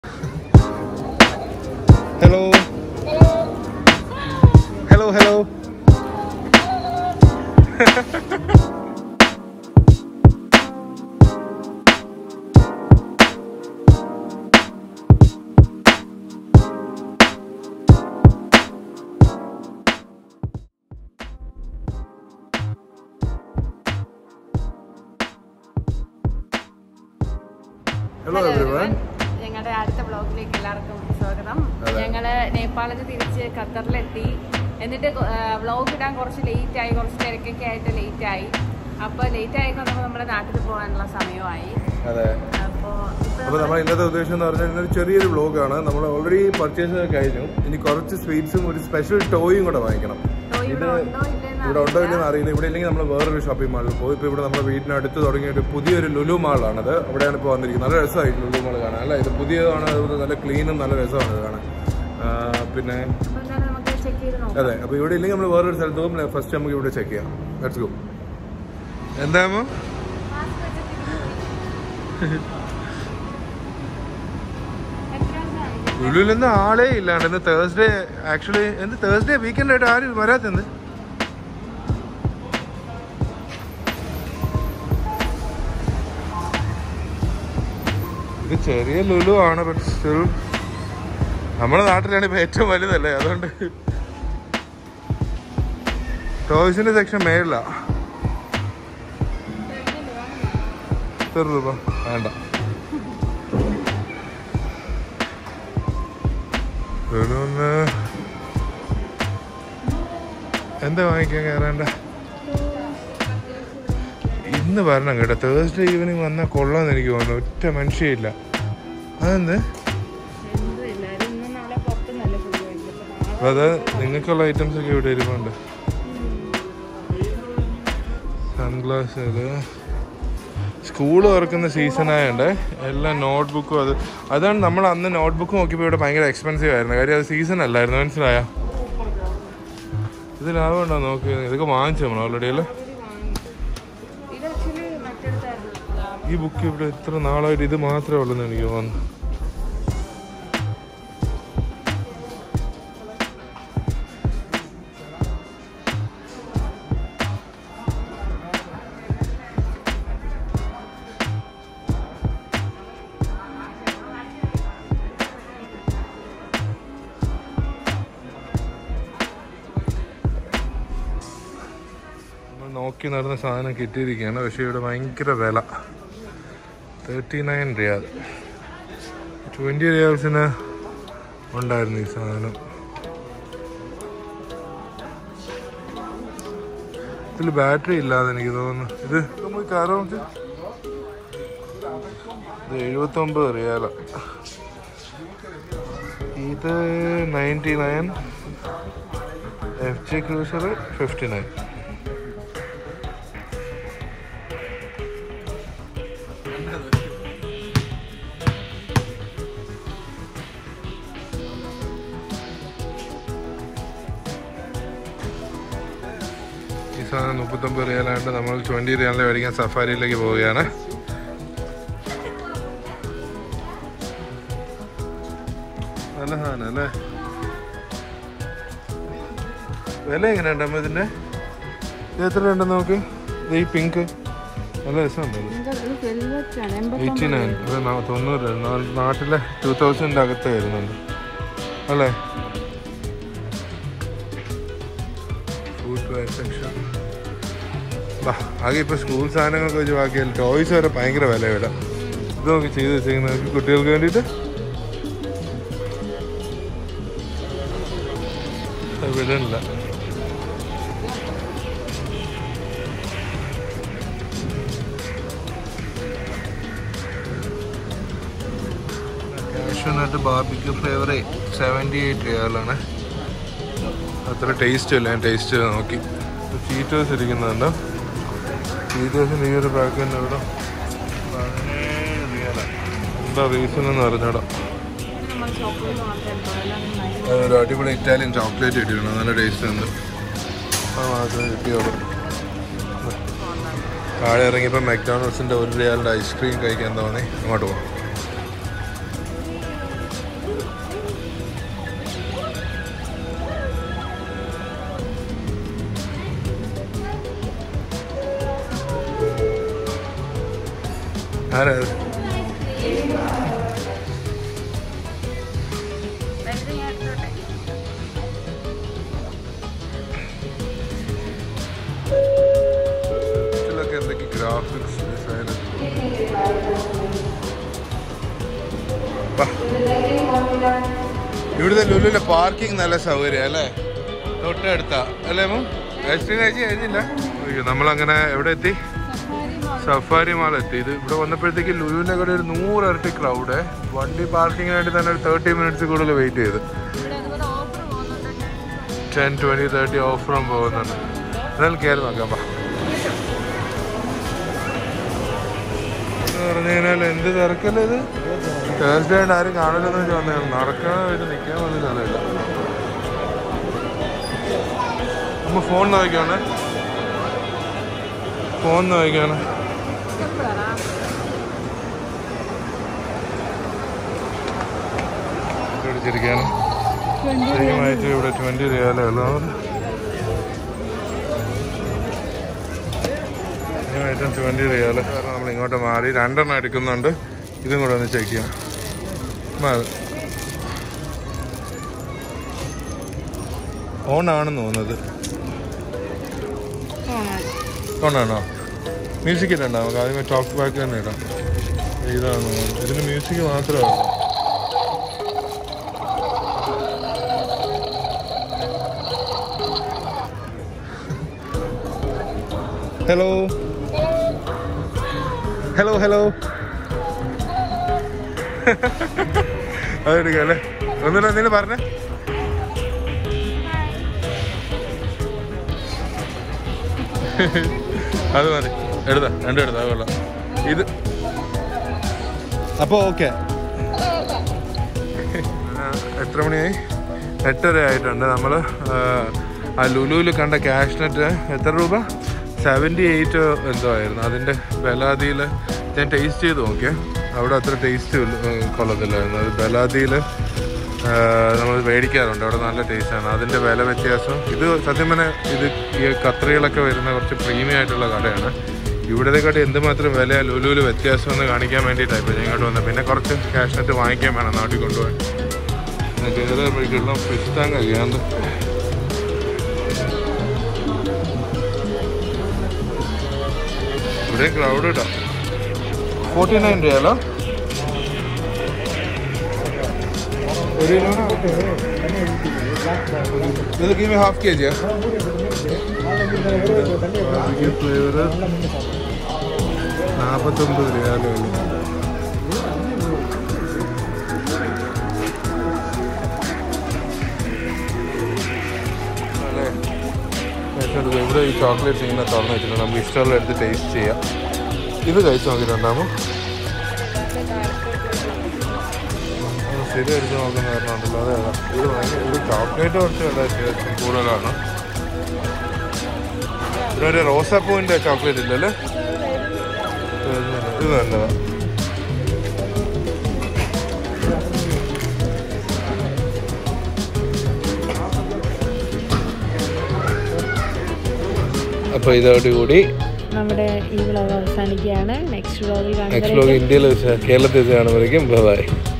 Hello hello hello hello everyone ഞങ്ങളുടെ അടുത്ത ബ്ലോഗിലേക്ക് എല്ലാവർക്കും സ്വാഗതം അതെ. ഞങ്ങള് നേപ്പാളിൽ നിന്ന് തിരിച്ച് ഖത്തറിലെത്തി എന്നിട്ട് വ്ലോഗ് ഇടാൻ കുറച്ച് ലേറ്റ് ആയി കുറച്ച് തിരക്കൊക്കെ ആയിട്ട് ലേറ്റ് ആയി അപ്പൊ ലേറ്റ് ആയി വന്നപ്പോൾ നമ്മുടെ നാട്ടിൽ പോകാനുള്ള സമയമായി അതെ അപ്പോ ഇപ്പൊ അപ്പോൾ നമ്മൾ ഇന്നത്തെ ഉദ്ദേശം എന്ന് പറഞ്ഞാൽ ഇന്നൊരു ചെറിയൊരു വ്ലോഗാണ് നമ്മൾ ഓൾറെഡി പർച്ചേസ് കഴിഞ്ഞു ഇനി കുറച്ച് സ്വീറ്റ്സും ഒരു സ്പെഷ്യൽ ടോയും കൂടെ വാങ്ങിക്കണം ടോയ് ഇത് ഇവിടെ ഉണ്ടോ ഇല്ലെന്ന് ഇവിടെ ഉണ്ടോ ഇല്ലെന്ന് അറിയില്ല ഇവിടെ ഇല്ലെങ്കിൽ നമ്മൾ വേറൊരു ഷോപ്പിംഗ് മാളിൽ പോകും ഇപ്പോൾ ഇവിടെ നമ്മുടെ വീടിനടുത്ത് തുടങ്ങിയ ഒരു പുതിയൊരു ലുലു മാളാണത് അവിടെയാണ് ഇപ്പോൾ വന്നിരിക്കുന്നത് നല്ല രസമായി ലുലു മാൾ കാണാൻ അല്ല ഇത് പുതിയതാണ് അതുപോലെ നല്ല ക്ലീനും നല്ല രസമാണ് ഇത് കാണാൻ ആ, പിന്നെ അപ്പൊ എന്തായാലും നമുക്ക് ചെക്ക് ചെയ്ത് നോക്കാം അതെ അപ്പോൾ ഇവിടെ ഇല്ലെങ്കിൽ നമ്മൾ വേറൊരു സ്ഥലത്ത് പോകും ഫസ്റ്റ് നമുക്ക് ഇവിടെ ചെക്ക് ചെയ്യാം ലെറ്റ്സ് ഗോ എന്താമോ ലുലുവിലൊന്നും ആളേ ഇല്ലാണ്ട് ഇന്ന് തേഴ്സ്ഡേ ആക്ച്വലി എന്ത് തേഴ്സ്ഡേ വീക്കെൻഡ് ആയിട്ട് ആരും വരാത്തെന്ത് ഇത് ചെറിയ ലുലു ആണ് ബട്ട് സ്റ്റിൽ നമ്മുടെ നാട്ടിലാണ് ഇപ്പൊ ഏറ്റവും വലുതല്ലേ അതുകൊണ്ട് ടോയ്സിന്റെ സെക്ഷൻ മേളില എത്ര രൂപ വേണ്ട ലുലുന്ന് എന്താ വാങ്ങിക്കാൻ കയറേണ്ട ഇന്ന് വരണം കേട്ടോ തേഴ്സ്ഡേ ഈവനിങ് വന്നാൽ കൊള്ളാന്ന് എനിക്ക് തോന്നുന്നു ഒറ്റ മനുഷ്യയില്ല അതെന്ത് എന്തും ഇല്ല ഇത് ഇന്ന് നാളെ പുറത്ത് നല്ല ഫുഡ് കഴിക്കും അപ്പൊ അപ്പൊ അത് നിങ്ങൾക്കുള്ള ഐറ്റംസ് ഒക്കെ ഇവിടെ ഇരിപ്പുണ്ട് സൺഗ്ലാസ് സ്കൂൾ തുറക്കുന്ന സീസൺ ആയതുകൊണ്ട് എല്ലാ നോട്ട്ബുക്കും അത് അതാണ് നമ്മൾ അന്ന് നോട്ട്ബുക്ക് നോക്കിയപ്പോൾ ഇവിടെ ഭയങ്കര എക്സ്പെൻസീവ് ആയിരുന്നു കാര്യം അത് സീസൺ അല്ലായിരുന്നു മനസ്സിലായ ഇത് ലാഭമുണ്ടോ നോക്കി ഇതൊക്കെ വാങ്ങിച്ചു നമ്മൾ ഓൾറെഡി അല്ലേ ഇത് ആക്ച്വലി മറ്റെടുത്തായിരുന്നു ഈ ബുക്ക് ഇവിടെ ഇത്ര നാളായിട്ട് ഇത് മാത്രമേ ഉള്ളൂ എനിക്ക് തോന്നുന്നു നമ്മൾ നോക്കി നടന്ന സാധനം കിട്ടിയിരിക്കുകയാണ് പക്ഷേ ഇവിടെ ഭയങ്കര വില തേർട്ടി നയൻ റിയാൽ ട്വൻറ്റി റിയാൽസിന് ഉണ്ടായിരുന്നു ഈ സാധനം ഇതിൽ ബാറ്ററി ഇല്ലാതെ എനിക്ക് തോന്നുന്നു ഇത് നമുക്ക് കാറോ ഇത് എഴുപത്തൊമ്പത് റിയാല ഇത് ninety nine F G cruiser fifty nine ഈ സാധനം മുപ്പത്തൊമ്പത് റിയാലായിട്ട് നമ്മൾ ട്വൻറ്റി റിയാലിന് മേടിക്കാൻ സഫാരിയിലേക്ക് പോവുകയാണ് നല്ല സാധനം അല്ലേ വില എങ്ങനെയുണ്ട് അമ്മ ഇതിൻ്റെ ഇത് എത്ര ഉണ്ടെന്ന് നോക്ക് ഇത് ഈ പിങ്ക് നല്ല രസമുണ്ട് എയ്റ്റി നയൻ അത് നാ- തൊണ്ണൂറ് നാ- നാട്ടിലെ ടു തൗസൻഡിൻ്റെ അകത്ത് വരുന്നുണ്ട് അല്ലേ ഫുഡ് വെയർ സെക്ഷൻ ആകെ ഇപ്പോൾ സ്കൂൾ സാധനങ്ങളൊക്കെ വെച്ച് ബാക്കിയല്ല ടോയ്സ് വരെ ഭയങ്കര വില ഇവിടെ ഇത് നോക്കി ചെയ്ത് വെച്ചേക്കുന്നത് കുട്ടികൾക്ക് വേണ്ടിയിട്ട് വിടണില്ല cashew nut barbecue flavour seventy eight റിയാലാണ് അത്ര ടേസ്റ്റ് ഇല്ല ഞാൻ ടേസ്റ്റ് ചെയ്ത് നോക്കി ചീറ്റേഴ്സ് ഇരിക്കുന്നുണ്ട് ചീറ്റേഴ്സിൻ്റെ ഈ ഒരു പാക്കറ്റിന് ഇവിടെ പതിനേഴ് റിയാലാണ് എന്താ റീസൺ എന്ന് അറിഞ്ഞൂടാ നമ്മൾ ചോക്ലേറ്റ് മാത്രമേ ഉള്ളൂ എല്ലാം നന്നായി അത് ഒരു അടിപൊളി ഇറ്റാലിയൻ ചോക്ലേറ്റ് കിട്ടിയിരുന്നു നല്ല ടേസ്റ്റ് ഉണ്ട് അത് മാത്രമേ കിട്ടിയുള്ളൂ താഴെ ഇറങ്ങിയപ്പോൾ മെക്ഡോണൾഡ്സിൻ്റെ ഒരു റിയാലിൻ്റെ ഐസ്ക്രീം കഴിക്കാൻ തോന്നി അങ്ങോട്ട് പോകാം ആരാ അത്? വലുത് ഞാൻ എടുത്തോട്ടെ ഇതിലൊക്കെ എന്തൊക്കെ ഗ്രാഫിക്സ് ഡിസൈൻ ഇവിടുത്തെ ലുലുവിലെ പാർക്കിംഗ് നല്ല സൗകര്യം അല്ലേ തൊട്ടടുത്താ അല്ലേ മോ ഐസ്ക്രീം കഴിച്ച് കഴിഞ്ഞില്ല അയ്യോ നമ്മളങ്ങനെ എവിടെ എത്തി സഫാരി മാൾ എത്തി ഇത് ഇവിടെ വന്നപ്പോഴത്തേക്ക് ലുലുവിൻ്റെ കൂടെ ഒരു നൂറ് ഇരട്ടി ക്രൗഡ് വണ്ടി പാർക്കിങ്ങിന് വേണ്ടി തന്നെ ഒരു തേർട്ടി മിനിറ്റ്സ് കൂടുതൽ വെയിറ്റ് ചെയ്ത് ഇവിടെ അതുപോലെ ഓഫർ പോകുന്നുണ്ട് ടെൻ ട്വൻറ്റി തേർട്ടി ഓഫറും പോകുന്നുണ്ട് എന്നാലും കയറി നോക്കാം പാ എന്ന് പറഞ്ഞു കഴിഞ്ഞാൽ എന്ത് തിരക്കല്ലേ ഇത് തേഴ്സ്ഡേ ആയിട്ട് ആരും കാണില്ലെന്ന് വെച്ച് വന്നതാണ് നടക്കാൻ വേണ്ടി നിൽക്കാൻ വേണ്ടി സ്ഥലമില്ല നമ്മ ഫോൺ നോക്കിയാണ് ഫോൺ നോക്കിയാണ് പിടിച്ചിരിക്കുകയാണ് ശരിയുമായിട്ട് ഇവിടെ ട്വൻറ്റി റിയാലേ ഉള്ളൂ ശരിയുമായിട്ടും ട്വൻറ്റി റിയാല് കാരണം നമ്മൾ ഇങ്ങോട്ട് മാറി രണ്ടെണ്ണം എടുക്കുന്നുണ്ട് ഇതും കൂടെ ഒന്ന് ചെക്ക് ചെയ്യാം മതി. ഓണാണെന്ന് തോന്നുന്നത് ഓണാണോ മ്യൂസിക് ഇടണ്ട നമുക്ക് ആദ്യമേ ടോക്ക് ബാക്ക് തന്നെ ഇടാം ഇതാണ് തോന്നുന്നത്. ഇതിന് മ്യൂസിക് മാത്രമേ ഉള്ളൂ ഹലോ ഹലോ ഹലോ അതെടുക്കാം അല്ലേ ഒന്നുകൂടെ എന്തെങ്കിലും പറഞ്ഞേ അത് മതി എടുത്താ രണ്ടും എടുത്താ അത് കൊള്ളാം ഇത് അപ്പോൾ ഓക്കെ എത്ര മണിയായി എട്ടര ആയിട്ടുണ്ട് നമ്മൾ ആ ലുലുവിൽ കണ്ട ക്യാഷ് നെറ്റ് എത്ര രൂപ സെവൻറ്റി എയ്റ്റ് എന്തോ ആയിരുന്നു അതിൻ്റെ ബലാദിയിൽ ഞാൻ ടേസ്റ്റ് ചെയ്ത് നോക്കിയേ അവിടെ അത്ര ടേസ്റ്റ് കൊള്ളത്തില്ലായിരുന്നു അത് ബലാദിയിൽ നമ്മൾ മേടിക്കാറുണ്ട് അവിടെ നല്ല ടേസ്റ്റാണ് അതിൻ്റെ വില വ്യത്യാസം ഇത് സത്യം പറഞ്ഞാൽ ഇത് ഈ കത്രികളൊക്കെ വരുന്ന കുറച്ച് പ്രീമിയം ആയിട്ടുള്ള കടയാണ് ഇവിടത്തെക്കാട്ടി എന്തുമാത്രം വില ലുലുവിൽ വ്യത്യാസം എന്ന് കാണിക്കാൻ വേണ്ടിയിട്ടാണ് ഇപ്പോൾ ഞാൻ ഇങ്ങോട്ട് വന്നത് പിന്നെ കുറച്ച് ക്യാഷ് നെറ്റ് വാങ്ങിക്കാൻ വേണം നാട്ടിൽ കൊണ്ടുപോകാൻ കയറുമ്പോഴേക്കുള്ള ഫിഷ് ടാങ്ക് ഒക്കെയാണ് ഇവിടെ ക്രൗഡ് ഇടാം ഫോർട്ടി നയൻ രൂപയല്ലോ ഒരു ഇത് give me half kg yeah? Barbecue flavour നാൽപ്പത്തൊമ്പത് രൂപയല്ലേ ഉള്ളൂ അല്ലേ കഴിച്ചെടുക്കുക ഇവിടെ ഈ ചോക്ലേറ്റ്സ് ഇങ്ങനെ തുറന്ന് വെച്ചിട്ടുണ്ട് നമുക്ക് ഇഷ്ടമുള്ള എടുത്ത് ടേസ്റ്റ് ചെയ്യാം ഇത് കഴിച്ച് നോക്കിയിട്ടുണ്ടാമോ ശരി എടുത്ത് നോക്കുന്ന കാരണം ഉണ്ടല്ലോ അതെ അതെ ഇത് ഭയങ്കര ഇത് ചോക്ലേറ്റ് കുറച്ച് വില അത്യാവശ്യം കൂടുതലാണ് പിന്നെ ഒരു റോസാപ്പൂവിൻ്റെ ചോക്ലേറ്റ് ഇല്ലല്ലേ ഇത് നല്ലതാണ് അപ്പോൾ ഇതോടുകൂടി നമ്മുടെ ഈ വ്ളോഗ് അവസാനിക്കുകയാണ് നെക്സ്റ്റ് വ്ളോഗിൽ നെക്സ്റ്റ് വ്ലോഗ് ഇന്ത്യയിൽ വെച്ച് കേരളത്തിൽ വെച്ച് കാണുമ്പോഴേക്കും ബൈ